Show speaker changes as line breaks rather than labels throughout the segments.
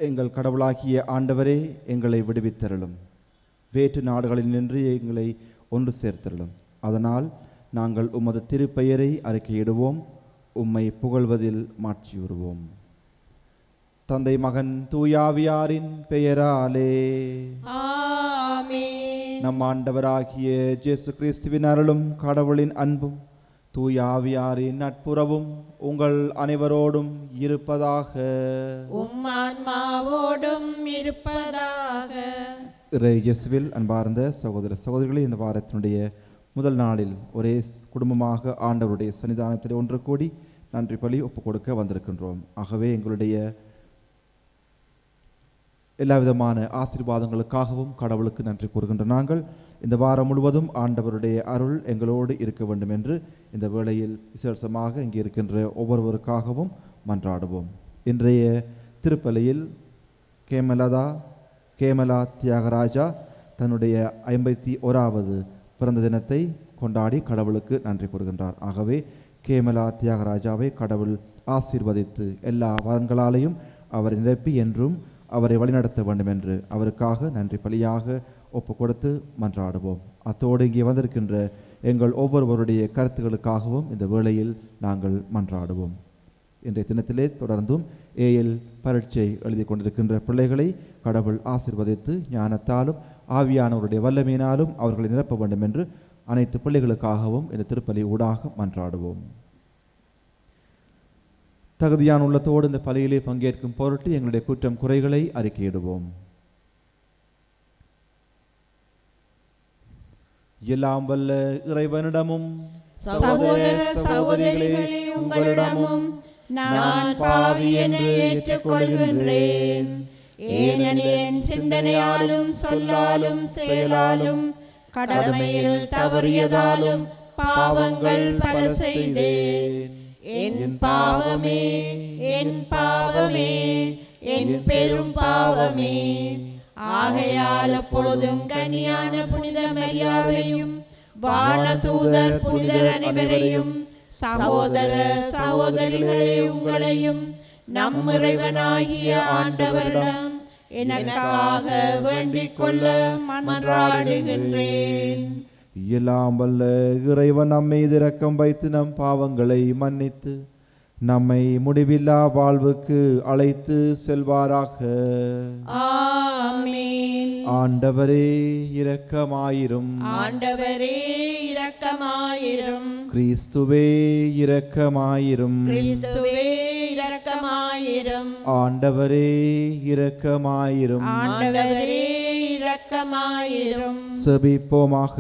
எங்கள் கடவுளாகிய ஆண்டவரே எங்களை விடுவித்தருளும் வேற்று நாடுகளில் நின்று எங்களை ஒன்று சேர்த்தருளும் அதனால் நாங்கள் உமது திருப்பெயரை அறிக்கையிடுவோம் உம்மை புகழ்வதில் மாற்றியுறுவோம் தந்தை மகன் தூயாவியாரின் பெயராலே
ஆமென்
நம் ஆண்டவராகிய இயேசு கிறிஸ்துவின் அருளும் கடவுளின் அன்பும் தூயாவியாரின் நட்புறவும் உங்கள் அனைவரோடும் இருப்பதாக
உம் ஆன்மாவோடும் இருப்பதாக
இறை இயேசுவில் அன்பார்ந்த சகோதர சகோதரிகளே இந்த வாரத்தினுடைய முதல் நாளில் ஒரே குடும்பமாக ஆண்டவருடைய சன்னிதானத்தில் ஒன்று கூடி நன்றி பலி ஒப்புக் கொடுக்க வந்திருக்கின்றோம் ஆகவே எங்களுடைய எல்லா விதமான ஆசீர்வாதங்களுக்காகவும் கடவுளுக்கு நன்றி கூறுகின்ற நாங்கள் இந்த வாரம் முழுவதும் ஆண்டவருடைய அருள் எங்களோடு இருக்க வேண்டும் என்று இந்த வேளையில் விசேஷமாக இங்கே இருக்கின்ற ஒவ்வொருவருக்காகவும் மன்றாடுவோம் இன்றைய திருப்பலியில் கேமலதா கேமலா தியாகராஜா தன்னுடைய ஐம்பத்தி ஓராவது பிறந்த தினத்தை கொண்டாடி கடவுளுக்கு நன்றி கூறுகின்றார் ஆகவே கேமலா தியாகராஜாவை கடவுள் ஆசீர்வதித்து எல்லா வரன்களாலேயும் அவரை நிரப்பி என்றும் அவரை வழிநடத்த வேண்டும் என்று அவருக்காக நன்றி பலியாக ஒப்பு கொடுத்து மன்றாடுவோம் அத்தோடு இங்கே வந்திருக்கின்ற எங்கள் ஒவ்வொருவருடைய கருத்துக்களுக்காகவும் இந்த வேளையில் நாங்கள் மன்றாடுவோம் இன்றைய தினத்திலே தொடர்ந்தும் ஏஎல் பரீட்சை எழுதி கொண்டிருக்கின்ற பிள்ளைகளை கடவுள் ஆசிர்வதித்து ஞானத்தாலும் ஆவியானவருடைய வல்லமையினாலும் அவர்களை நிரப்ப வேண்டும் என்று அனைத்து பிள்ளைகளுக்காகவும் இந்த திருப்பலி ஊடாக மன்றாடுவோம் தகுதியான உள்ளத்தோடு இந்த பலியிலே பங்கேற்கும் பொருட்டு எங்களுடைய குற்றம் குறைகளை அறிக்கையிடுவோம் எல்லாம் வல்ல இறைவனிடமும்
சகோதர சகோதரிகளே உங்களிடமும் நான் பாவி என்று ஏற்றுக்கொள்கின்றேன் ஏனெனில் என் சிந்தனையாலும் சொல்லாலும் செயலாலும் கடமையில் தவறியதாலும் பாவங்கள் பல செய்தேன் என் பாவமே என் பாவமே என் பெரும் பாவமே ஆகையால் எப்பொழுதும் கன்னியான புனித மரியாதையும் வானதூதர் புனிதர் அனைவரையும் சகோதர சகோதரிகளே உங்களையும் நம் இறைவனாகிய ஆண்டவரிடம் எனக்காக வேண்டிக் கொள்ள மன்றாடுகின்றேன்
எல்லாம் வல்ல இறைவன் நம்மை இரக்கம் வைத்து நம் பாவங்களை மன்னித்து நம்மை முடிவில்லா வாழ்வுக்கு அழைத்து செல்வாராக
ஆமென்
ஆண்டவரே இரக்கமாயிரும்
ஆண்டவரே இரக்கமாயிரும்
கிறிஸ்துவே இரக்கமாயிரும்
கிறிஸ்துவே இரக்கமாயிரும்
ஆண்டவரே இரக்கமாயிரும்
ஆண்டவரே இரக்கமாயிரும்
செபிப்போமாக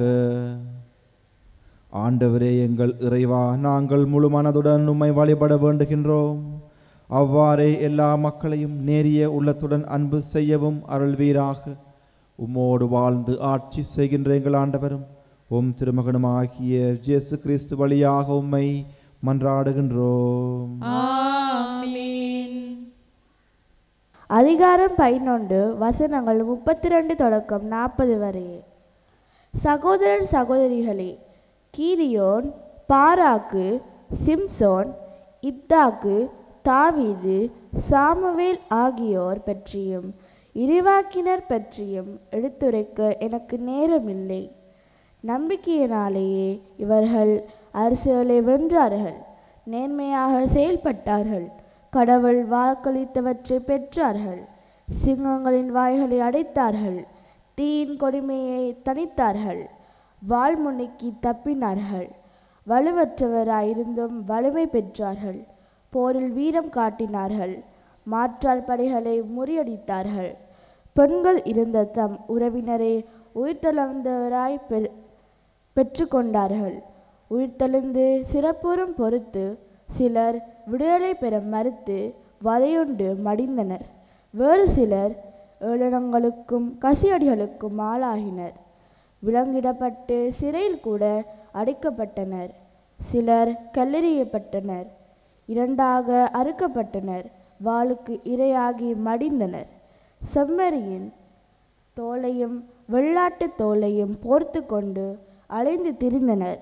ஆண்டவரே எங்கள் இறைவா நாங்கள் முழு மனதுடன் உம்மை வழிபட வேண்டுகின்றோம் அவ்வாறே எல்லா மக்களையும் நேரிய உள்ளத்துடன் அன்பு செய்யவும் அருள்வீராக உம்மோடு வாழ்ந்து ஆட்சி செய்கின்ற எங்கள் ஆண்டவரும் உம் திருமகனுமாகிய இயேசு கிறிஸ்து வழியாக உம்மை மன்றாடுகின்றோம்
ஆமென்
அதிகாரம் பதினொன்று வசனங்கள் முப்பத்தி ரெண்டு தொடக்கம் நாற்பது வரை சகோதரர் சகோதரிகளே கீரியோன் பாராக்கு சிம்சோன் இப்தாக்கு தாவீது சாமுவேல் ஆகியோர் பற்றியும் இறைவாக்கினர் பற்றியும் எடுத்துரைக்க எனக்கு நேரமில்லை நம்பிக்கையினாலேயே இவர்கள் அரசுகளை வென்றார்கள் நேர்மையாக செயல்பட்டார்கள் கடவுள் வாக்களித்தவற்றை பெற்றார்கள் சிங்கங்களின் வாய்களை அடைத்தார்கள் தீயின் கொடுமையை தணித்தார்கள் வாழ்முனைக்கு தப்பினார்கள் வலுவற்றவராயிருந்தும் வலிமை பெற்றார்கள் போரில் வீரம் காட்டினார்கள் மாற்றார் படைகளை முறியடித்தார்கள் பெண்கள் இருந்த தம் உறவினரை உயிர்த்தெழுந்தவராய் பெற் பெற்றுக்கொண்டார்கள் உயிர்த்தெழுந்து சிறப்புறும் பொறுத்து சிலர் விடுதலை பெற மறுத்து வதையுண்டு மடிந்தனர் வேறு சிலர் ஏளனங்களுக்கும் கசியடிகளுக்கும் ஆளாகினர் விலங்கிடப்பட்டு சிறையில் கூட அடைக்கப்பட்டனர் சிலர் கல்லெறியப்பட்டனர் இரண்டாக அறுக்கப்பட்டனர் வாளுக்கு இரையாகி மடிந்தனர் செம்மறியின் தோலையும் வெள்ளாட்டு தோலையும் போர்த்து கொண்டு அலைந்து திரிந்தனர்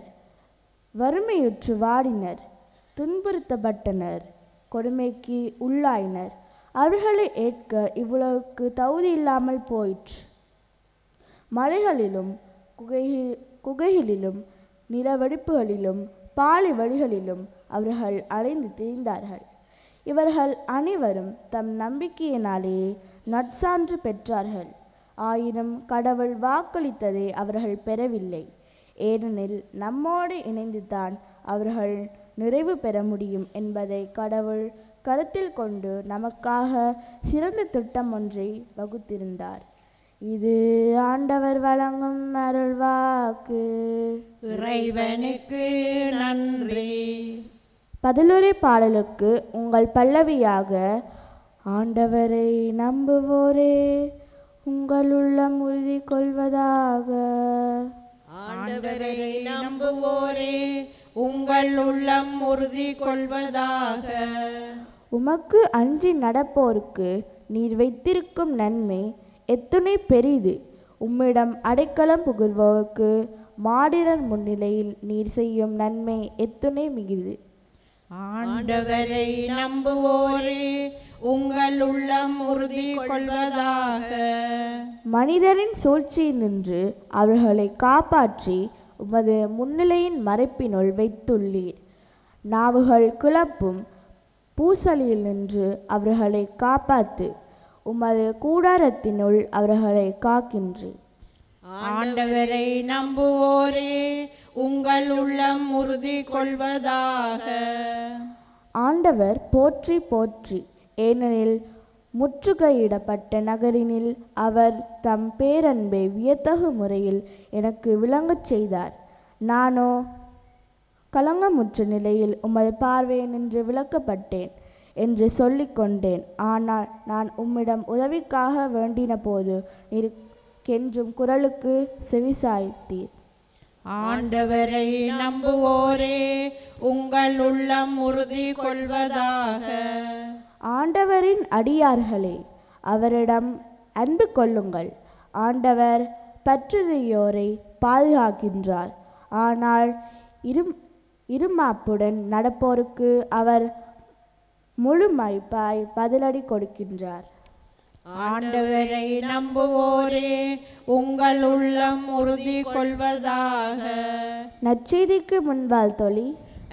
வறுமையுற்று வாடினர் துன்புறுத்தப்பட்டனர் கொடுமைக்கு உள்ளாயினர் அவர்களை ஏற்க இவ்வளவுக்கு தகுதி இல்லாமல் போயிற்று மலைகளிலும் குகையில் குகைகளிலும் நிலவெடிப்புகளிலும் பாலை வழிகளிலும் அவர்கள் அலைந்து திரிந்தார்கள் இவர்கள் அனைவரும் தம் நம்பிக்கையினாலேயே நற்சான்று பெற்றார்கள் ஆயினும் கடவுள் வாக்களித்ததை அவர்கள் பெறவில்லை ஏனெனில் நம்மோடு இணைந்துதான் அவர்கள் நிறைவு பெற முடியும் என்பதை கடவுள் கருத்தில் கொண்டு நமக்காக சிறந்த திட்டம் ஒன்றை வகுத்திருந்தார் இது ஆண்டவர் வழங்கும் அருள்வாக்கு
இறைவனுக்கு நன்றி
பதிலுரை பாடலுக்கு உங்கள் பல்லவியாக ஆண்டவரை நம்புவோரே உங்கள் உள்ளம் உறுதி கொள்வதாக
ஆண்டவரை நம்புவோரே உங்கள் உள்ளம் உறுதி கொள்வதாக
உமக்கு அன்றி நடப்போருக்கு நீர் வைத்திருக்கும் நன்மை எத்துணை பெரிது உம்மிடம் அடைக்கலம் புகுவோருக்கு மாடிரர் முன்னிலையில் நீர் செய்யும் நன்மை எத்துணை மிகுது
ஆண்டவரை நம்புவோரே உங்கள் உள்ளம் உறுதி கொள்வதாக
மனிதரின் சூழ்ச்சியினின்று அவர்களை காப்பாற்றி உமது முன்னிலையின் மறைப்பினுள் வைத்துள்ளீர் நாவுகள் கிளப்பும் பூசலில் நின்று அவர்களை காப்பாத்து உமது கூடாரத்தினுள் அவர்களை காக்கின்றீர்
ஆண்டவரை நம்புவோரே உங்கள் உள்ளம் உறுதி கொள்வதாக
ஆண்டவர் போற்றி போற்றி ஏனெனில் முற்றுகையிடப்பட்ட நகரினில் அவர் தம் பேரன்பை வியத்தகு முறையில் எனக்கு விளங்கச் செய்தார் நானோ கலங்கமுற்ற நிலையில் உமது பார்வையை நின்று விளக்கப்பட்டேன் என்று சொல்லிக் கொண்டேன் ஆனால் நான் உம்மிடம் உதவிக்காக வேண்டின போது நீர் கெஞ்சும் குரலுக்கு செவிசாய்த்தீர்
ஆண்டவரை நம்புவோரே உங்கள் உள்ளம் உறுதி கொள்வதாக
ஆண்டவரின் அடியார்களே அவரிடம் அன்பு கொள்ளுங்கள் ஆண்டவர் பற்றுதையோரை பாதுகாக்கின்றார் ஆனால் இரும் இருமாப்புடன் நடப்போருக்கு அவர் முழுமைப்பாய் பதிலடி கொடுக்கின்றார்
ஆண்டவரை நம்புவோரே உங்கள் உள்ளம் உறுதி கொள்வதாக
நற்செய்திக்கு முன்பால் தொழி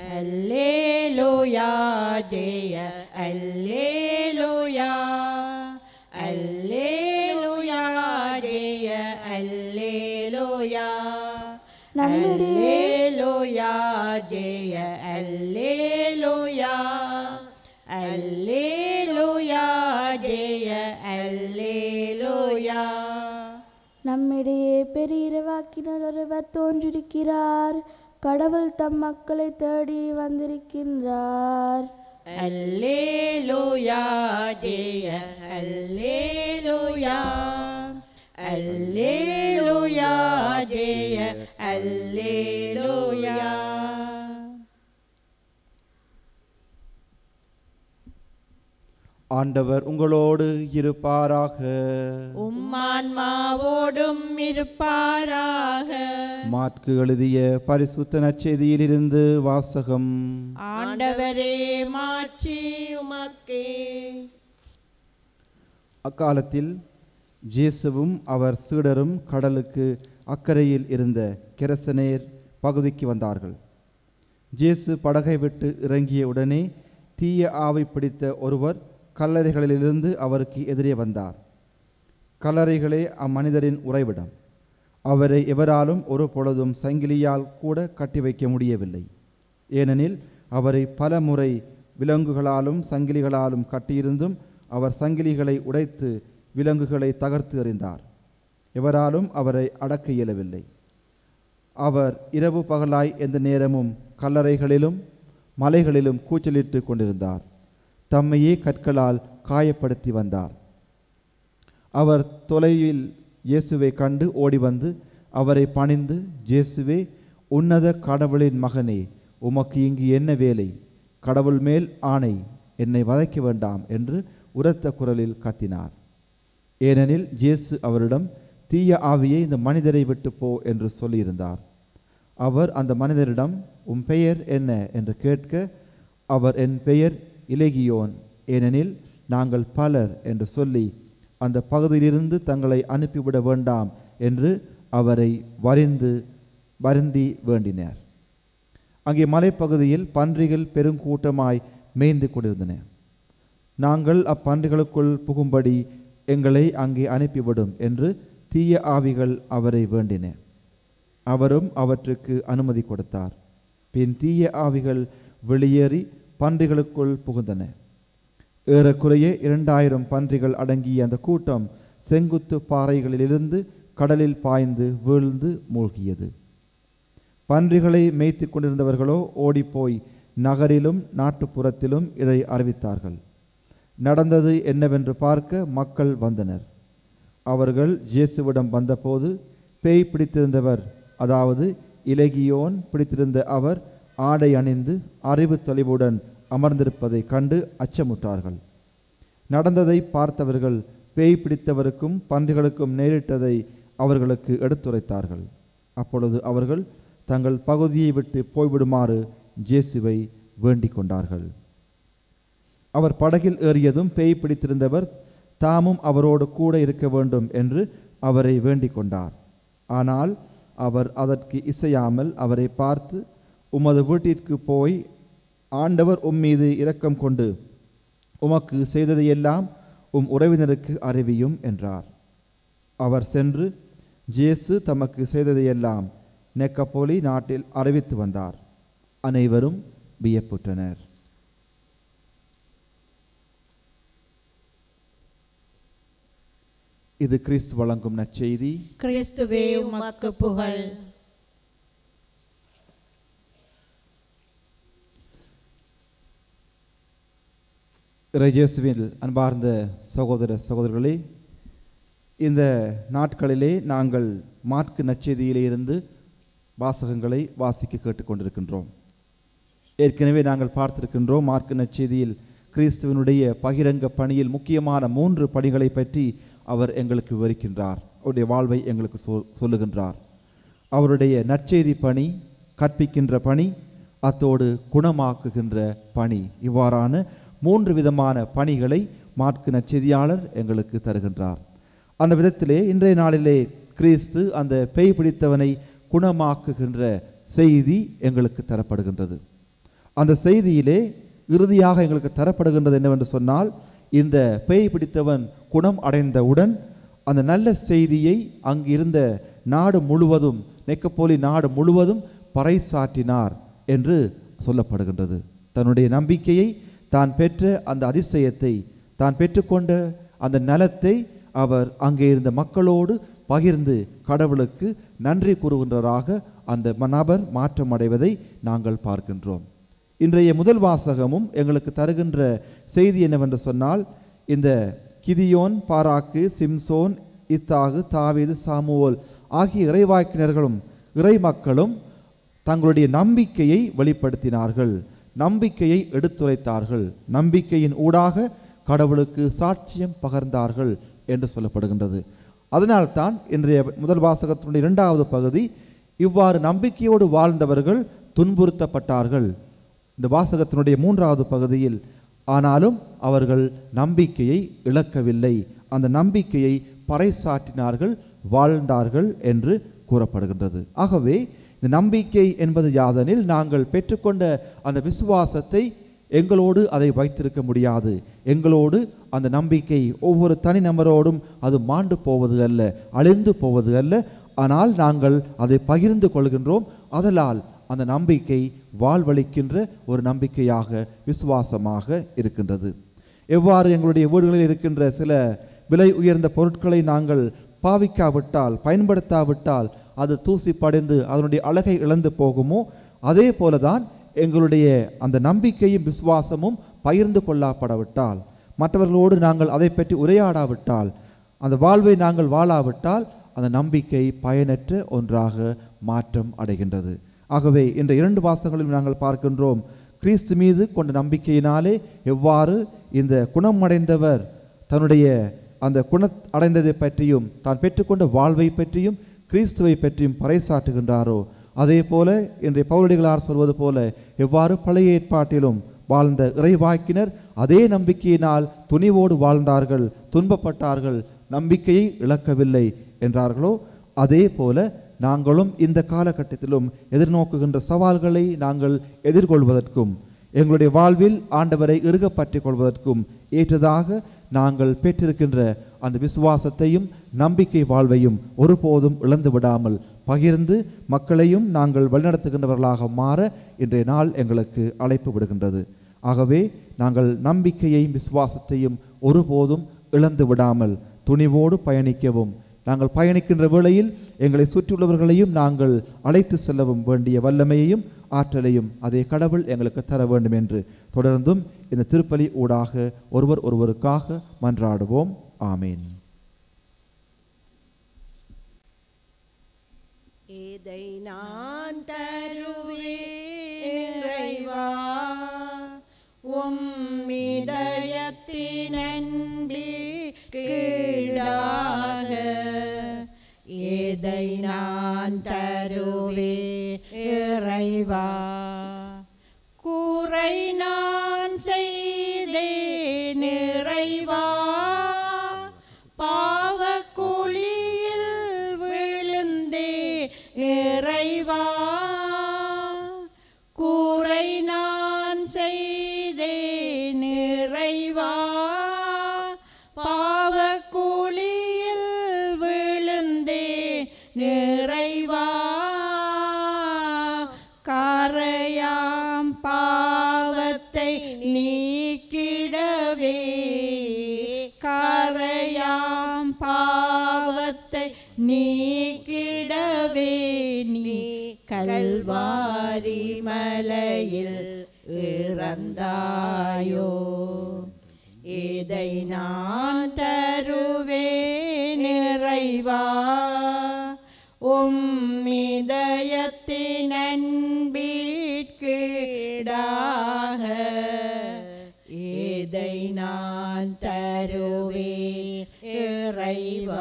அல்லேலூயா ஜெய அல்லேலூயா அல்லேலூயா ஜெய அல்லேலூயா அல்லேலூயா ஜெய அல்லேலூயா அல்லேலூயா ஜெய அல்லேலூயா
நம்மிடையே பெரிய இறைவாக்கினர் ஒருவர் தோன்றிருக்கிறார் கடவுள் தம் மக்களை தேடி வந்திருக்கின்றார்
அல்லேலூயா ஜெய அல்லேலூயா அல்லேலூயா ஜெய அல்லேலூயா
ஆண்டவர் உங்களோடு இருப்பாராக
உம்மான்மாவோடும் இருப்பாராக
மாற்கு எழுதிய பரிசுத்த நற்செய்தியிலிருந்து வாசகம்
ஆண்டவரே மாற்றி உமக்கே
அக்காலத்தில் ஜேசுவும் அவர் சீடரும் கடலுக்கு அக்கறையில் இருந்த கெரசனேர் பகுதிக்கு வந்தார்கள் ஜேசு படகை விட்டு இறங்கிய உடனே தீய ஆவை பிடித்த ஒருவர் கல்லறைகளிலிருந்து அவருக்கு எதிரே வந்தார் கல்லறைகளே அம்மனிதரின் உறைவிடம் அவரை எவராலும் ஒரு பொழுதும் சங்கிலியால் கூட கட்டி வைக்க முடியவில்லை ஏனெனில் அவரை பல முறை விலங்குகளாலும் சங்கிலிகளாலும் கட்டியிருந்தும் அவர் சங்கிலிகளை உடைத்து விலங்குகளை தகர்த்து எறிந்தார் எவராலும் அவரை அடக்க இயலவில்லை அவர் இரவு பகலாய் எந்த நேரமும் கல்லறைகளிலும் மலைகளிலும் கூச்சலிட்டு கொண்டிருந்தார் தம்மையே கற்களால் காயப்படுத்தி வந்தார் அவர் தொலைவில் இயேசுவை கண்டு ஓடி வந்து அவரை பணிந்து இயேசுவே உன்னத கடவுளின் மகனே உமக்கு இங்கு என்ன வேலை கடவுள் மேல் ஆணை என்னை வதைக்க வேண்டாம் என்று உரத்த குரலில் கத்தினார் ஏனெனில் இயேசு அவரிடம் தீய ஆவியை இந்த மனிதரை விட்டு போ என்று சொல்லியிருந்தார் அவர் அந்த மனிதரிடம் உன் பெயர் என்ன என்று கேட்க அவர் என் பெயர் இலகியோன் ஏனெனில் நாங்கள் பலர் என்று சொல்லி அந்த பகுதியிலிருந்து தங்களை அனுப்பிவிட வேண்டாம் என்று அவரை வரிந்து வருந்தி வேண்டினார் அங்கே மலைப்பகுதியில் பன்றிகள் பெருங்கூட்டமாய் மேய்ந்து கொண்டிருந்தன நாங்கள் அப்பன்றிகளுக்குள் புகும்படி எங்களை அங்கே அனுப்பிவிடும் என்று தீய ஆவிகள் அவரை வேண்டின அவரும் அவற்றுக்கு அனுமதி கொடுத்தார் பின் தீய ஆவிகள் வெளியேறி பன்றிகளுக்குள் புகுந்தன ஏறக்குறைய இரண்டாயிரம் பன்றிகள் அடங்கிய அந்த கூட்டம் செங்குத்து பாறைகளிலிருந்து கடலில் பாய்ந்து வீழ்ந்து மூழ்கியது பன்றிகளை மேய்த்து கொண்டிருந்தவர்களோ ஓடிப்போய் நகரிலும் நாட்டுப்புறத்திலும் இதை அறிவித்தார்கள் நடந்தது என்னவென்று பார்க்க மக்கள் வந்தனர் அவர்கள் இயேசுவிடம் வந்தபோது பேய் பிடித்திருந்தவர் அதாவது இலகியோன் பிடித்திருந்த அவர் ஆடை அணிந்து அறிவு தெளிவுடன் அமர்ந்திருப்பதைக் கண்டு அச்சமுற்றார்கள் நடந்ததை பார்த்தவர்கள் பேய் பிடித்தவருக்கும் பன்றிகளுக்கும் நேரிட்டதை அவர்களுக்கு எடுத்துரைத்தார்கள் அப்பொழுது அவர்கள் தங்கள் பகுதியை விட்டு போய்விடுமாறு இயேசுவை வேண்டிக் கொண்டார்கள் அவர் படகில் ஏறியதும் பேய் பிடித்திருந்தவர் தாமும் அவரோடு கூட இருக்க வேண்டும் என்று அவரை வேண்டிக் கொண்டார் ஆனால் அவர் அதற்கு இசையாமல் அவரை பார்த்து உமது வீட்டிற்கு போய் ஆண்டவர் உம்மீது இரக்கம் கொண்டு உமக்கு செய்ததையெல்லாம் உம் உறவினருக்கு அறிவியும் என்றார் அவர் சென்று இயேசு தமக்கு செய்ததையெல்லாம் நெக்கப்போலி நாட்டில் அறிவித்து வந்தார் அனைவரும் வியப்புற்றனர் இது கிறிஸ்து வழங்கும் நற்செய்தி
கிறிஸ்துவே உமக்கு புகழ்
இறையேசுவில் அன்பார்ந்த சகோதர சகோதரர்களே இந்த நாட்களிலே நாங்கள் மாற்கு நற்செய்தியிலே இருந்து வாசகங்களை வாசிக்க கேட்டுக்கொண்டிருக்கின்றோம் ஏற்கனவே நாங்கள் பார்த்திருக்கின்றோம் மார்க்கு நற்செய்தியில் கிறிஸ்துவனுடைய பகிரங்க பணியில் முக்கியமான மூன்று பணிகளை பற்றி அவர் எங்களுக்கு விவரிக்கின்றார் அவருடைய வாழ்வை எங்களுக்கு சொ சொல்லுகின்றார் அவருடைய நற்செய்தி பணி கற்பிக்கின்ற பணி அத்தோடு குணமாக்குகின்ற பணி இவ்வாறான மூன்று விதமான பணிகளை மாற்கு நற்செய்தியாளர் எங்களுக்கு தருகின்றார் அந்த விதத்திலே இன்றைய நாளிலே கிறிஸ்து அந்த பேய் பிடித்தவனை குணமாக்குகின்ற செய்தி எங்களுக்கு தரப்படுகின்றது அந்த செய்தியிலே இறுதியாக எங்களுக்கு தரப்படுகின்றது என்னவென்று சொன்னால் இந்த பேய் பிடித்தவன் குணம் அடைந்தவுடன் அந்த நல்ல செய்தியை அங்கிருந்த நாடு முழுவதும் நெக்கப்போலி நாடு முழுவதும் பறைசாற்றினார் என்று சொல்லப்படுகின்றது தன்னுடைய நம்பிக்கையை தான் பெற்ற அந்த அதிசயத்தை தான் பெற்றுக்கொண்ட அந்த நலத்தை அவர் அங்கே இருந்த மக்களோடு பகிர்ந்து கடவுளுக்கு நன்றி கூறுகின்றவராக அந்த நபர் மாற்றம் அடைவதை நாங்கள் பார்க்கின்றோம் இன்றைய முதல் வாசகமும் எங்களுக்கு தருகின்ற செய்தி என்னவென்று சொன்னால் இந்த கிதியோன் பாராக்கு சிம்சோன் இத்தாகு தாவீது சாமுவோல் ஆகிய இறைவாக்கினர்களும் இறை மக்களும் தங்களுடைய நம்பிக்கையை வெளிப்படுத்தினார்கள் நம்பிக்கையை எடுத்துரைத்தார்கள் நம்பிக்கையின் ஊடாக கடவுளுக்கு சாட்சியம் பகர்ந்தார்கள் என்று சொல்லப்படுகின்றது அதனால்தான் இன்றைய முதல் வாசகத்தினுடைய இரண்டாவது பகுதி இவ்வாறு நம்பிக்கையோடு வாழ்ந்தவர்கள் துன்புறுத்தப்பட்டார்கள் இந்த வாசகத்தினுடைய மூன்றாவது பகுதியில் ஆனாலும் அவர்கள் நம்பிக்கையை இழக்கவில்லை அந்த நம்பிக்கையை பறைசாற்றினார்கள் வாழ்ந்தார்கள் என்று கூறப்படுகின்றது ஆகவே இந்த நம்பிக்கை என்பது யாதெனில் நாங்கள் பெற்றுக்கொண்ட அந்த விசுவாசத்தை எங்களோடு அதை வைத்திருக்க முடியாது எங்களோடு அந்த நம்பிக்கை ஒவ்வொரு தனி நபரோடும் அது மாண்டு போவது அல்ல அழிந்து போவது அல்ல ஆனால் நாங்கள் அதை பகிர்ந்து கொள்கின்றோம் அதனால் அந்த நம்பிக்கை வாழ்வளிக்கின்ற ஒரு நம்பிக்கையாக விசுவாசமாக இருக்கின்றது எவ்வாறு எங்களுடைய வீடுகளில் இருக்கின்ற சில விலை உயர்ந்த பொருட்களை நாங்கள் பாவிக்காவிட்டால் பயன்படுத்தாவிட்டால் அது தூசி படைந்து அதனுடைய அழகை இழந்து போகுமோ அதே போலதான் எங்களுடைய அந்த நம்பிக்கையும் விசுவாசமும் பகிர்ந்து கொள்ளப்படவிட்டால் மற்றவர்களோடு நாங்கள் அதை பற்றி உரையாடாவிட்டால் அந்த வாழ்வை நாங்கள் வாழாவிட்டால் அந்த நம்பிக்கை பயனற்ற ஒன்றாக மாற்றம் அடைகின்றது ஆகவே இந்த இரண்டு வாசகங்களிலும் நாங்கள் பார்க்கின்றோம் கிறிஸ்து மீது கொண்ட நம்பிக்கையினாலே எவ்வாறு இந்த குணமடைந்தவர் தன்னுடைய அந்த குண அடைந்ததை பற்றியும் தான் பெற்றுக்கொண்ட வாழ்வை பற்றியும் கிறிஸ்துவை பற்றியும் பறைசாற்றுகின்றாரோ அதே போல இன்றைய பவுலடிகளார் சொல்வது போல எவ்வாறு பழைய ஏற்பாட்டிலும் வாழ்ந்த இறைவாக்கினர் அதே நம்பிக்கையினால் துணிவோடு வாழ்ந்தார்கள் துன்பப்பட்டார்கள் நம்பிக்கையை இழக்கவில்லை என்றார்களோ அதே போல நாங்களும் இந்த காலகட்டத்திலும் எதிர்நோக்குகின்ற சவால்களை நாங்கள் எதிர்கொள்வதற்கும் எங்களுடைய வாழ்வில் ஆண்டவரை இறுக பற்றிக் கொள்வதற்கும் ஏற்றதாக நாங்கள் பெற்றிருக்கின்ற அந்த விசுவாசத்தையும் நம்பிக்கை வாழ்வையும் ஒருபோதும் இழந்து விடாமல் பகிர்ந்து மக்களையும் நாங்கள் வழிநடத்துகின்றவர்களாக மாற இன்றைய நாள் எங்களுக்கு அழைப்பு விடுகின்றது ஆகவே நாங்கள் நம்பிக்கையையும் விசுவாசத்தையும் ஒருபோதும் இழந்து விடாமல் துணிவோடு பயணிக்கவும் நாங்கள் பயணிக்கின்ற வேளையில் எங்களை சுற்றியுள்ளவர்களையும் நாங்கள் அழைத்து செல்லவும் வேண்டிய வல்லமையையும் ஆற்றலையும் அதே கடவுள் எங்களுக்கு தர வேண்டும் என்று தொடர்ந்தும் இந்த திருப்பலி ஊடாக ஒருவர் ஒருவருக்காக மன்றாடுவோம் ஆமீன்
இதை நான் தருவேன் இறைவா உம் இதயத்தின் கீழாக இதை நான் தருவேன் இறைவா கூரை நான் செய்தேன் இறைவா பாவக்குழியில் விழுந்தே இறைவா கூரை நான் செய்தேன் இறைவா பாவக்குழியில் விழுந்தே நிறைவா காரையாம் பாவத்தை நீக்கிடவே காரையாம் பாவத்தை நீக்கிடவே நீ கல்வாரி மலையில் இறந்தாயோ இதை நான் தருவேன் இறைவா உம் இதயத்தின் அன்பிற்கீடாக இதை நான் தருவேன் இறைவா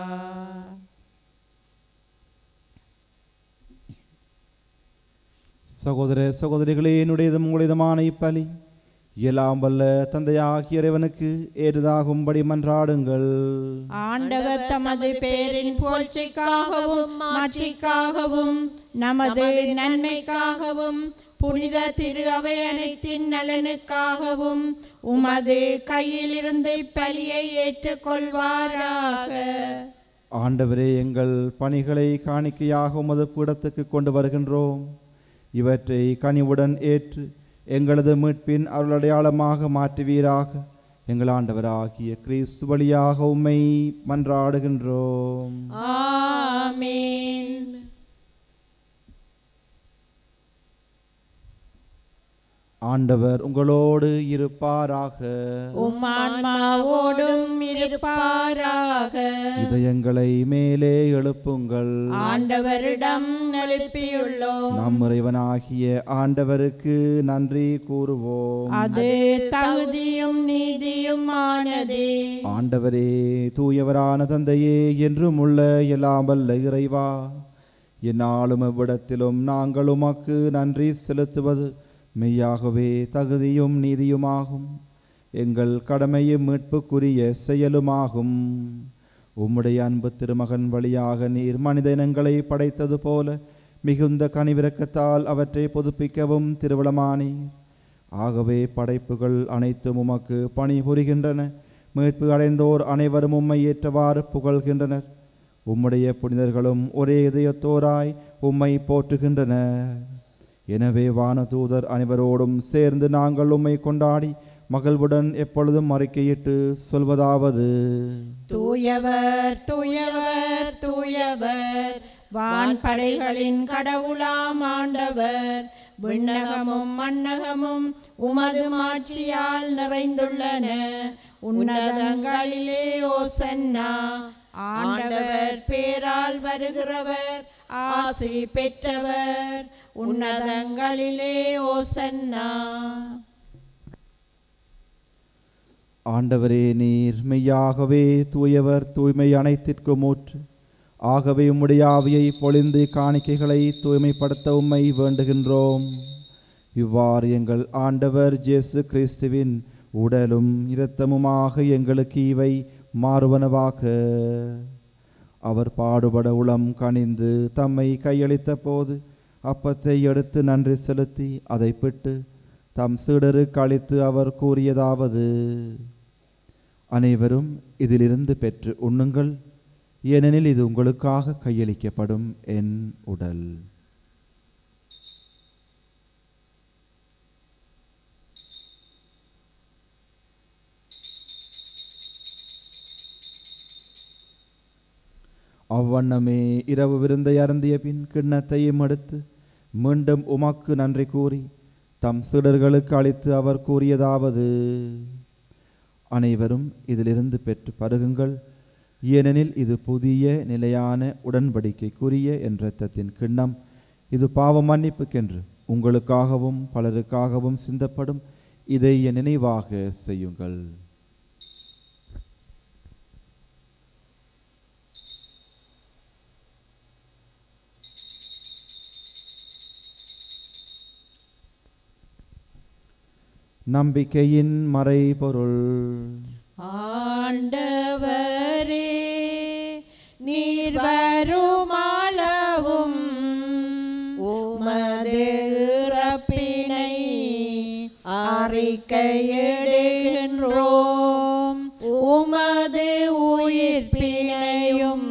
சகோதர சகோதரிகளே என்னுடையதும் உங்களுடையதுமான இப்பலி எல்லாம் வல்ல தந்தையாகிய இறைவனுக்கு ஏறுதாகும்படி மன்றாடுங்கள்
ஆண்டவர் தமது பேரின் புகழ்ச்சிக்காகவும் மாட்சிக்காகவும் நமது நன்மைக்காகவும் புனித திரு அவை அனைத்தின் நலனுக்காகவும் உமது கையிலிருந்து பலியை ஏற்றுக்கொள்வாராக
ஆண்டவரே எங்கள் பணிகளை காணிக்கையாக உமது பீடத்துக்கு கொண்டு வருகின்றோம் இவற்றை கனிவுடன் ஏற்று எங்களது மீட்பின் அருளடையாளமாக மாற்றுவீராக எங்கள் ஆண்டவராகிய கிறிஸ்து வழியாக உம்மை மன்றாடுகின்றோம்
ஆமென்
ஆண்டவர் உங்களோடு இருப்பாராக
உம் ஆன்மாவோடும் இருப்பாராக
இதயங்களை மேலே எழுப்புங்கள்
ஆண்டவரிடம் எழுப்பியுள்ளோம்
நம் இறைவனாகிய ஆண்டவருக்கு நன்றி கூறுவோம்
அது தகுதியும் நீதியும் ஆனதே
ஆண்டவரே தூயவரான தந்தையே என்றும் உள்ள எல்லாம் வல்ல இறைவா என்னாலும் எவ்விடத்திலும் நாங்கள் உமக்கு நன்றி செலுத்துவது மெய்யாகவே தகுதியும் நீதியுமாகும் எங்கள் கடமையும் மீட்புக்குரிய செயலுமாகும் உம்முடைய அன்பு திருமகன் வழியாக நீர் மனித இனங்களை படைத்தது போல மிகுந்த கனிவிரக்கத்தால் அவற்றை புதுப்பிக்கவும் திருவிழமானீர் ஆகவே படைப்புகள் அனைத்தும் உமக்கு பணிபுரிகின்றன மீட்பு அடைந்தோர் அனைவரும் உம்மை ஏற்றவாறு புகழ்கின்றனர் உம்முடைய புனிதர்களும் ஒரே இதயத்தோராய் உம்மை போற்றுகின்றனர் எனவே வானதூதர் அனைவரோடும் சேர்ந்து நாங்கள் உம்மை கொண்டாடி மகிழ்வுடன் எப்பொழுதும் அறிக்கையிட்டு சொல்வதாவது
தூயவர் தூயவர் தூயவர் வான்படைகளின் கடவுளாம் ஆண்டவர் விண்ணகமும் மண்ணகமும் உமது மாட்சியால் நிறைந்துள்ளன உன்னதங்களிலே ஓசன்னா ஆண்டவர் பேரால் வருகிறவர் ஆசி பெற்றவர் உன்னதங்களிலே ஓசன்னா
ஆண்டவரே நீர் மெய்யாகவே தூயவர் தூய்மை அனைத்திற்கும் ஊற்று ஆகவே உம்முடைய ஆவியை பொழிந்து காணிக்கைகளை தூய்மைப்படுத்த உம்மை வேண்டுகின்றோம் இவ்வாறு எங்கள் ஆண்டவர் இயேசு கிறிஸ்துவின் உடலும் இரத்தமுமாக எங்களுக்கு இவை மாறுவனவாக அவர் பாடுபட உளம் கனிந்து தம்மை கையளித்த போது அப்பத்தை எடுத்து நன்றி செலுத்தி அதை பிட்டு தம் சீடருக்கு அளித்து அவர் கூறியதாவது அனைவரும் இதிலிருந்து பெற்று உண்ணுங்கள் ஏனெனில் இது உங்களுக்காக கையளிக்கப்படும் என் உடல் அவ்வண்ணமே இரவு விருந்தை அருந்திய பின் கிண்ணத்தையும் எடுத்து மீண்டும் உமக்கு நன்றி கூறி தம் சீடர்களுக்கு அளித்து அவர் கூறியதாவது அனைவரும் இதிலிருந்து பெற்று பருகுங்கள் ஏனெனில் இது புதிய நிலையான உடன்படிக்கைக்குரிய என் இரத்தத்தின் கிண்ணம் இது பாவ மன்னிப்புக்கென்று உங்களுக்காகவும் பலருக்காகவும் சிந்தப்படும் இதை என் நினைவாக செய்யுங்கள் நம்பிக்கையின் மறைபொருள்
ஆண்டவரே நீர் வருமாளவும் உமது இறப்பினை அறிக்கையிடுகின்றோம் உமது உயிர்ப்பினையும்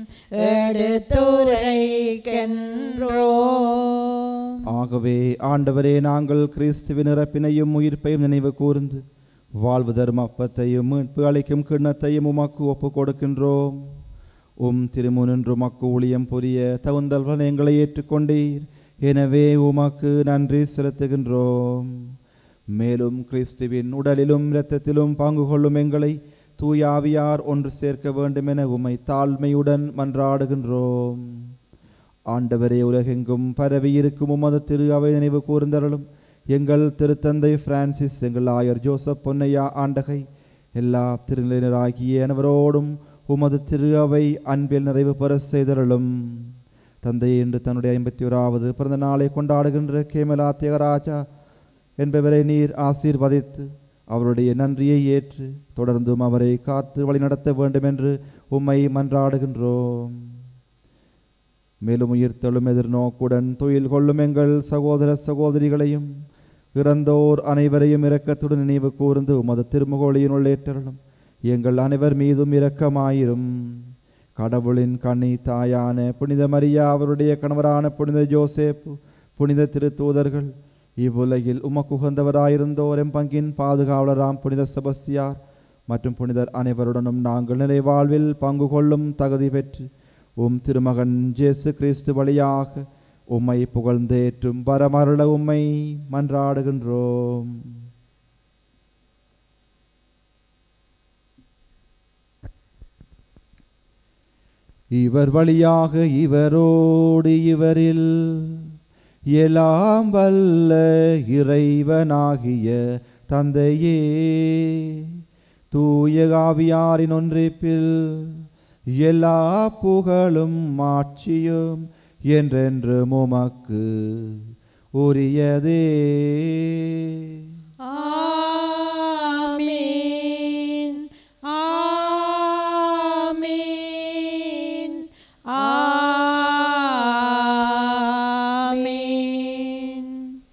எடுத்துரைக்கின்றோம்
ஆகவே ஆண்டவரே நாங்கள் கிறிஸ்துவின் இறப்பினையும் உயிர்ப்பையும் நினைவு கூர்ந்து வாழ்வு தரும் அப்பத்தையும் மீட்பு அளிக்கும் கிண்ணத்தையும் உமக்கு ஒப்புக் கொடுக்கின்றோம் உம் திருமுனின்று உமக்கு ஊழியம் புரிய தகுந்தல்வன் எங்களை ஏற்றுக்கொண்டீர் எனவே உமக்கு நன்றி செலுத்துகின்றோம் மேலும் கிறிஸ்துவின் உடலிலும் இரத்தத்திலும் பங்கு கொள்ளும் எங்களை தூயாவியார் ஒன்று சேர்க்க வேண்டும் என உம்மை தாழ்மையுடன் மன்றாடுகின்றோம் ஆண்டவரே உலகெங்கும் பரவி இருக்கும் உமது திரு அவை நினைவு கூர்ந்தருளும் எங்கள் திருத்தந்தை பிரான்சிஸ் எங்கள் ஆயர் ஜோசப் பொன்னையா ஆண்டகை எல்லா திருநிலையினராகிய அனைவரோடும் உமது திரு அவை அன்பில் நிறைவு பெற செய்தருளும் தந்தை என்று தன்னுடைய ஐம்பத்தி ஓராவது பிறந்த நாளை கொண்டாடுகின்ற கேமலா தியகராஜா என்பவரை நீர் ஆசீர்வதித்து அவருடைய நன்றியை ஏற்று தொடர்ந்தும் அவரை காத்து வழிநடத்த வேண்டும் என்று உம்மை மன்றாடுகின்றோம் மேலும் உயிர்த்தெழும் எதிர்நோக்குடன் துயில் கொள்ளும் எங்கள் சகோதர சகோதரிகளையும் இறந்தோர் அனைவரையும் இரக்கத்துடன் நினைவு கூர்ந்து உமது திருமுகோளியின் உள்ளேற்றலும் எங்கள் அனைவர் மீதும் இரக்கமாயிரும் கடவுளின் கண்ணி தாயான புனித மரியா அவருடைய கணவரான புனித ஜோசேப்பு புனித திருத்தூதர்கள் இவ்வுலகில் உமக்குகந்தவராயிருந்தோர் எம் பங்கின் பாதுகாவலராம் புனித செபஸ்தியார் மற்றும் புனிதர் அனைவருடனும் நாங்கள் நிலை வாழ்வில் பங்கு கொள்ளும் தகுதி பெற்று உம் திருமகன் ஜேசு கிறிஸ்து வழியாக உம்மை புகழ்ந்தேற்றும் வரமருள உம்மை மன்றாடுகின்றோம் இவர் வழியாக இவரோடு இவரில் எல்லாம் வல்ல இறைவனாகிய தந்தையே தூய ஆவியாரின் ஒன்றிப்பில் எல்லா புகழும் மாட்சியும் என்றென்று உமக்கு உரியதே
ஆமீன் ஆமீன் ஆமீன்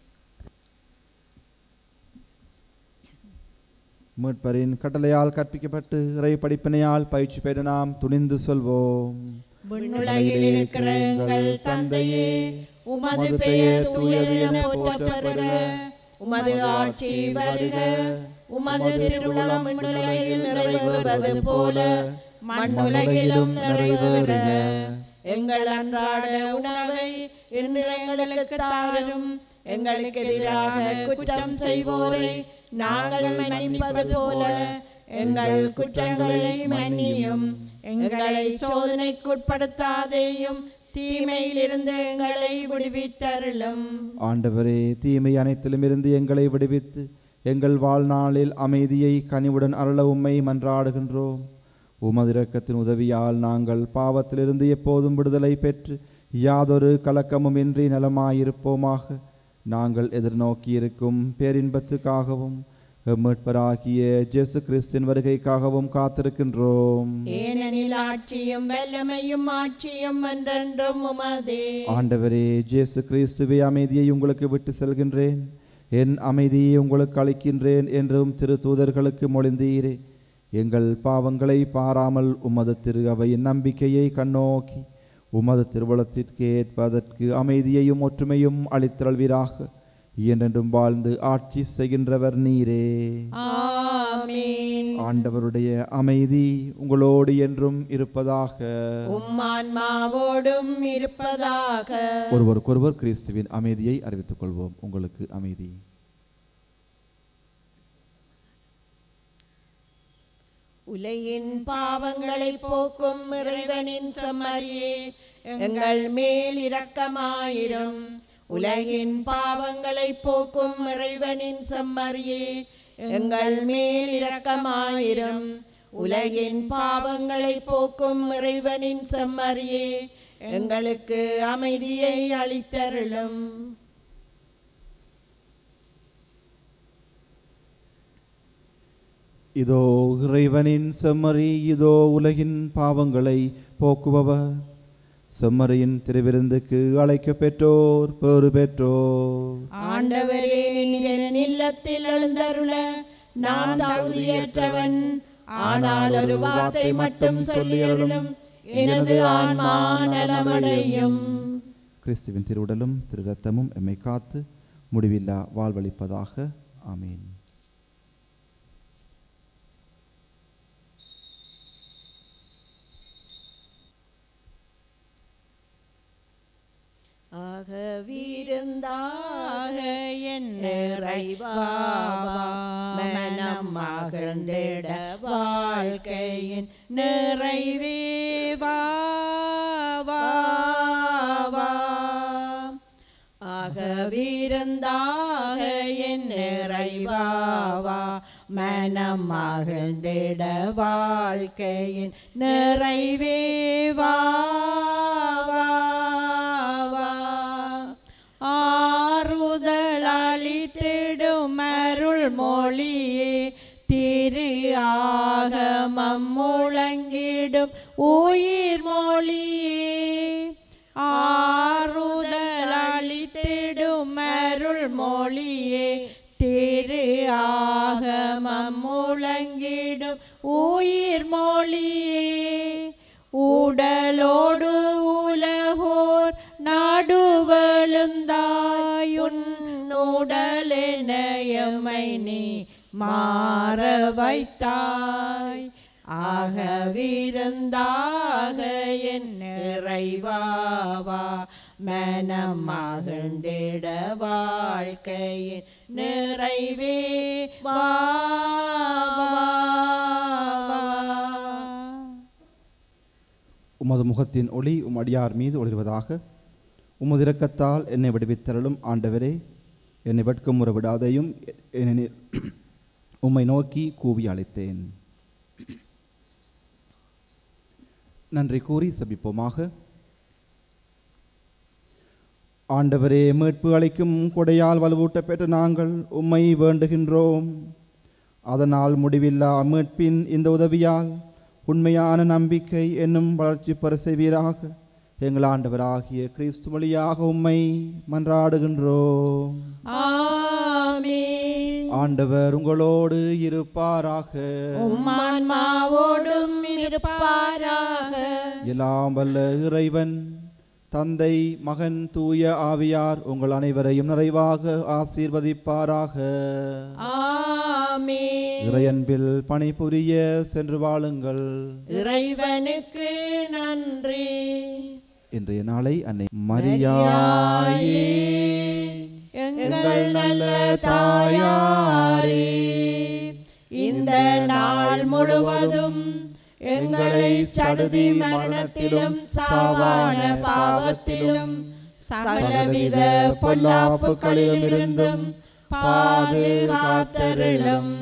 மீட்பரின் கட்டளையால் கற்பிக்கப்பட்டு இறை படிப்பினையால் பயிற்சி பெற நாம் துணிந்து சொல்வோம்
விண்ணுலகில் இருக்கிற எங்கள் தந்தையே உமது பெயர் தூயது என போற்றப்படுக உமது ஆட்சி வருக உமது திருவுளம் விண்ணுலகில் நிறைவேறுவது போல மண்ணுலகிலும் நிறைவேறுக எங்கள் அன்றாட உணவை இன்று எங்களுக்கு தாரும் எங்களுக்கு எதிராக குற்றம் செய்வோரை நாங்கள் மன்னிப்பது போல எங்கள் குற்றங்களை மன்னியும் எங்களை சோதனைக்குட்படுத்தாதேயும் தீமையிலிருந்து எங்களை விடுவித்தருளும்
ஆண்டவரே தீமை அனைத்திலும் இருந்து எங்களை விடுவித்து எங்கள் வாழ்நாளில் அமைதியை கனிவுடன் அருள உம்மை மன்றாடுகின்றோம் உமது இரக்கத்தின் உதவியால் நாங்கள் பாவத்திலிருந்து எப்போதும் விடுதலை பெற்று யாதொரு கலக்கமும் இன்றி நலமாயிருப்போமாக நாங்கள் எதிர்நோக்கியிருக்கும் பேரின்பத்துக்காகவும் எம்மீட்பராகிய இயேசு கிறிஸ்தின் வருகைக்காகவும் காத்திருக்கின்றோம்
ஏனெனில் ஆட்சியும் வல்லமையும் ஆட்சியும் என்றென்றும் உமதே
ஆண்டவரே இயேசு கிறிஸ்துவே அமைதியை உங்களுக்கு விட்டு செல்கின்றேன் என் அமைதியை உங்களுக்கு அளிக்கின்றேன் என்றும் திரு தூதர்களுக்கு மொழிந்தீரே எங்கள் பாவங்களை பாராமல் உமது திரு அவையின் நம்பிக்கையை கண்ணோக்கி உமது திருவளத்திற்கு ஏற்பதற்கு அமைதியையும் ஒற்றுமையும் அளித்தல்வீராக என்றென்றும் வாழ்ந்து ஆட்சி செய்கின்றவர் நீரே
ஆமீன்
ஆண்டவருடைய அமைதி உங்களோடு என்றும் இருப்பதாக
உம்மான்மாவோடும் இருப்பதாக
ஒருவருக்கொருவர் கிறிஸ்துவின் அமைதியை அறிவித்துக் கொள்வோம் உங்களுக்கு அமைதி
உலகின் பாவங்களை போக்கும் இறைவனின் செம்மறியே எங்கள் மேல் இரக்கமாயிரும் உலகின் பாவங்களை போக்கும் இறைவனின் செம்மறியே எங்கள் மேல் இரக்கமாயிரும் உலகின் பாவங்களை போக்கும் இறைவனின் செம்மறியே எங்களுக்கு அமைதியை அளித்தருளும்
இதோ இறைவனின் செம்மறி இதோ உலகின் பாவங்களை போக்குபவர் செம்மறியின் திருவிருந்துக்கு அழைக்க பெற்றோர் பேறு பெற்றோர்
ஆண்டவரே நீர் என் இல்லத்தில் எழுந்தருள நான் தகுதியற்றவன் ஆனால் ஒரு வார்த்தை மட்டும் சொல்லி அருளும் எனது ஆன்மா நலமடையும்
கிறிஸ்துவின் திருவுடலும் திரு ரத்தமும் எம்மை காத்து முடிவில்லா வாழ்வளிப்பதாக ஆமீன்
ஆக வீருந்தாக என் நிறைவாவா மனம் மகிழ்ந்திட வாழ்க்கையின் நிறைவேவா வா, வா. ஆக வீருந்தாக என் நிறைவாவா மனம் மகிழ்ந்திட வாழ்க்கையின் நிறைவேவா வா, வா. ஆறுதல் அளித்திடும் அருள் மொழியே திரு ஆகமம் முழங்கிடும் உயிர் மொழியே ஆறுதல் அளித்திடும் அருள் மொழியே திரு ஆகமம் முழங்கிடும் உயிர் மொழியே உடலோடு உலகோர் நடுவெழுந்தாயுன் உடலெனையமை நீ மாற வைத்தாய் ஆக விருந்தாக என் நிறைவாவா மனம் மகிழ்ந்திட வாழ்க்கையின் நிறைவே வா வா, வா.
உமது முகத்தின் ஒளி உம் அடியார் மீது ஒளிர்வதாக உமது இரக்கத்தால் என்னை விடுவித்தருளும் ஆண்டவரே என்னை வெட்கம் முற விடாதையும் ஏனெனில் உம்மை நோக்கி கூவி அழைத்தேன் நன்றி கூறி சபிப்போமாக ஆண்டவரே மீட்பு அளிக்கும் கொடையால் வலுவூட்ட பெற்ற நாங்கள் உம்மை வேண்டுகின்றோம் அதனால் முடிவில்லா மீட்பின் இந்த உதவியால் உண்மையான நம்பிக்கை என்னும் வளர்ச்சி பெற செய்வீராக எங்கள் ஆண்டவராகிய கிறிஸ்து வழியாக உம்மை மன்றாடுகின்றோம்
ஆமென்.
ஆண்டவர் உங்களோடு இருப்பாராக
உம்மான்மாவோடும் இருப்பாராக
எல்லாம் வல்ல இறைவன் தந்தை மகன் தூய ஆவியார் உங்கள் அனைவரையும் நிறைவாக ஆசீர்வதிப்பாராக
ஆமென்.
இறையன்பில் பணிபுரிய சென்று வாழுங்கள்
இறைவனுக்கு நன்றி
இன்றைய நாளை அன்னை மரியாயே
எங்கள் நல்ல தாயாரே இந்த நாள் முழுவதும் எங்களை சடுதி மரணத்திலும் சாவான பாவத்திலும் சகலவித பொல்லாப்புகளிலிருந்தும் பாதுகாத்தருளும்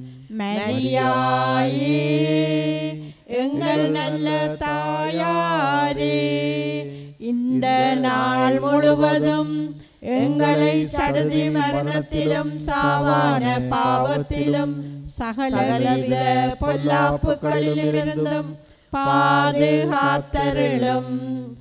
மரியாயே எங்கள் நல்ல தாயாரே இந்த நாள் முழுவதும்
எங்களை சடுதி மரணத்திலும் சாவான பாவத்திலும் சகலவித பொல்லாப்புகளிலிருந்தும் பாதுகாத்தருளும்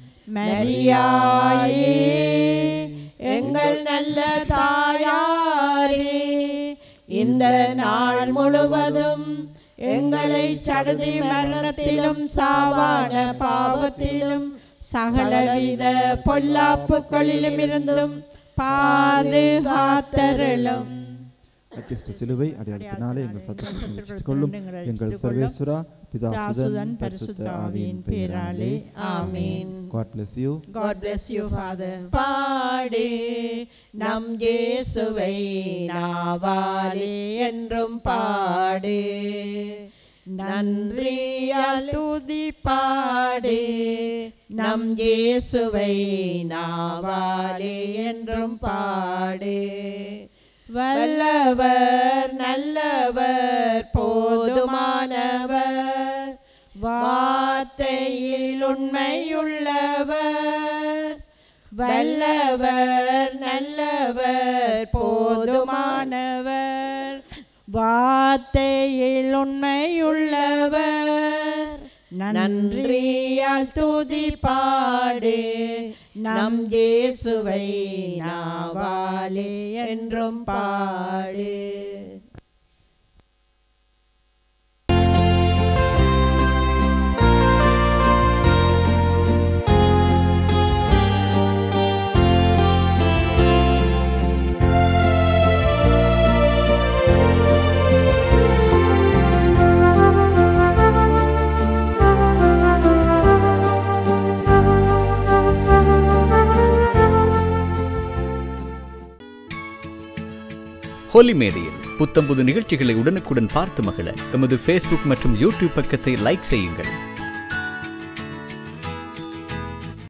மரியாயே எங்கள் நல்ல தாயாரே இந்த நாள் முழுவதும் எங்களை சடுதி மரணத்திலும் சாவான பாவத்திலும் சகலவித பொல்லாப்புகளிலும் இருந்தும் பாதுகாத்தருளும்
அக்கிஸ்ட சிலுவை அடையாளத்தினாலே எங்கள் சத்தத்தை ரட்சித்துக் கொள்ளும் எங்கள் சர்வேஸ்வரா பிதா சுதன் பரிசுத்த ஆவியின் பேராலே
ஆமென்
God bless you
God bless you, Father. பாடு நம் இயேசுவை நாவாலே என்றும் பாடு நன்றியால் துதி பாடு நம் இயேசுவை நாவாலே என்றும் பாடு வல்லவர் நல்லவர் போதுமானவர் வார்த்தையில் உண்மையுள்ளவர் வல்லவர் நல்லவர் போதுமானவர் வார்த்தையில் உண்மையுள்ளவர் நன்றியால் துதி பாடு நம் இயேசுவை நாவாலே என்றும் பாடு
ஹோலி மேடையில் புத்தம்புது நிகழ்ச்சிகளை உடனுக்குடன் பார்த்து மகிழ எமது ஃபேஸ்புக் மற்றும் யூடியூப் பக்கத்தை லைக் செய்யுங்கள்